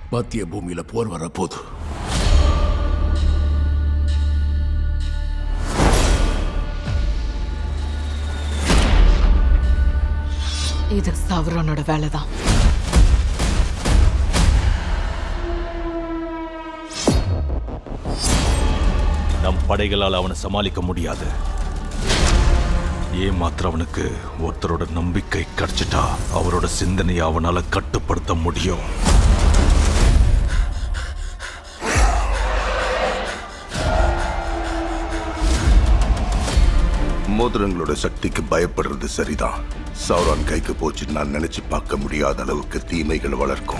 மத்திய பூமியில போர் வரப்போகுது இது சவரனோட வேலை தான் நம் படைகளால் அவனை சமாளிக்க முடியாது ஏமாத்துறவனுக்கு ஒருத்தரோட நம்பிக்கை கிடைச்சிட்டா அவரோட சிந்தனையை அவனால கட்டுப்படுத்த முடியும் மோதிரங்களோட சக்திக்கு பயப்படுறது சரிதான் சௌரான் கைக்கு போச்சு நான் நினைச்சு பார்க்க முடியாத அளவுக்கு தீமைகள் வளர்க்கும்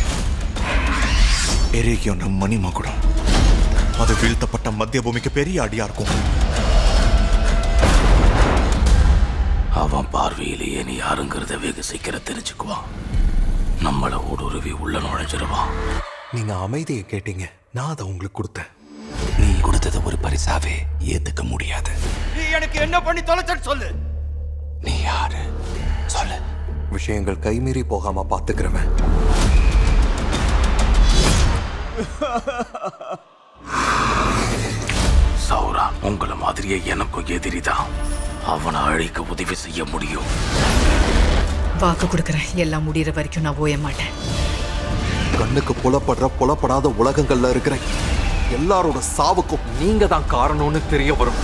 எரேகியோ நம் மணி மகுடம் அது வீழ்த்தப்பட்ட மத்திய பூமிக்கு பெரிய அடியா இருக்கும் அவன் பார்வையிலேயே நீ யாருங்கிறத வெகு சீக்கிரம் தெரிஞ்சுக்குவான் நம்மள ஊடுருவி உள்ள நுழைஞ்சிருவான் நீங்க அமைதியை கேட்டீங்க நான் அதை உங்களுக்கு கொடுத்தேன் நீ கொடுத்தது ஒரு பரிசாவே ஏத்துக்க முடியாது நீ எனக்கு என்ன பண்ணி தொலைச்சன்னு சொல்லு நீ யாரு சொல்லு விஷயங்கள் கைமீறி போகாம பாத்துக்கிறவன் சௌரான் உங்களை மாதிரியே எனக்கும் எதிரிதான் அவனை அழிக்க உதவி செய்ய முடியும் வாக்கு கொடுக்குறேன் எல்லாம் முடியற வரைக்கும் நான் ஓய மாட்டேன் கண்ணுக்கு புலப்படுற புலப்படாத உலகங்கள்ல இருக்கிற எல்லாரோட சாவுக்கும் நீங்க தான் காரணம்னு தெரிய வரும்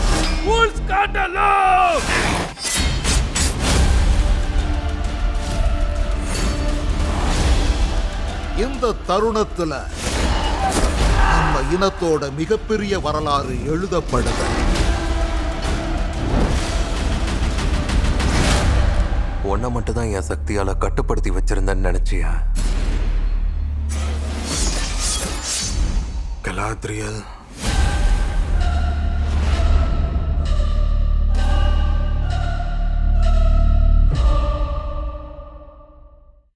இந்த தருணத்துல நம்ம இனத்தோட மிகப்பெரிய வரலாறு எழுதப்படுது உன்னை மட்டும் தான் என் சக்தியால கட்டுப்படுத்தி வச்சிருந்தேன்னு நினைச்சியா கலாத்ரியல்